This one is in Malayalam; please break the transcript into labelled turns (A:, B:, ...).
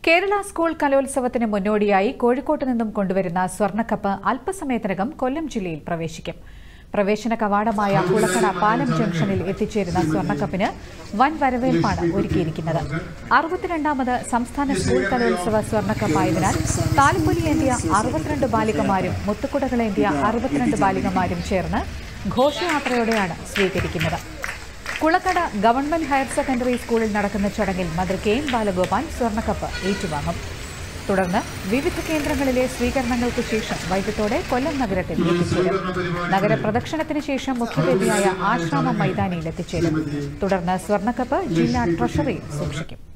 A: കേരള സ്കൂൾ കലോത്സവത്തിന് മുന്നോടിയായി കോഴിക്കോട്ട് നിന്നും കൊണ്ടുവരുന്ന സ്വർണ്ണക്കപ്പ് അല്പസമയത്തിനകം കൊല്ലം ജില്ലയിൽ പ്രവേശിക്കും പ്രവേശന കവാടമായ കുളക്കട പാലം ജംഗ്ഷനിൽ എത്തിച്ചേരുന്ന സ്വർണ്ണക്കപ്പിന് വൻ വരവേൽപ്പാണ് ഒരുക്കിയിരിക്കുന്നത് അറുപത്തിരണ്ടാമത് സംസ്ഥാന സ്കൂൾ കലോത്സവ സ്വർണ്ണക്കപ്പായതിനാൽ താലപ്പൊലിയേന്തിയ അറുപത്തിരണ്ട് ബാലികമാരും മുത്തുക്കുടകളേന്തിയ അറുപത്തിരണ്ട് ബാലികമാരും ചേർന്ന് ഘോഷയാത്രയോടെയാണ് സ്വീകരിക്കുന്നത് കുളക്കട ഗവൺമെന്റ് ഹയർ സെക്കൻഡറി സ്കൂളിൽ നടക്കുന്ന ചടങ്ങിൽ മന്ത്രി കെ എം ബാലഗോപാൽ സ്വർണ്ണക്കപ്പ് ഏറ്റുവാങ്ങും തുടർന്ന് വിവിധ കേന്ദ്രങ്ങളിലെ സ്വീകരണങ്ങൾക്ക് ശേഷം വൈകിട്ടോടെ കൊല്ലം നഗരത്തിൽ എത്തിച്ചേരും നഗരപ്രദക്ഷിണത്തിന് ശേഷം മുഖ്യവേദിയായ ആശ്രാമം മൈതാനിയിൽ എത്തിച്ചേരും തുടർന്ന് സ്വർണ്ണക്കപ്പ് ജില്ലാ ട്രഷറിയിൽ സൂക്ഷിക്കും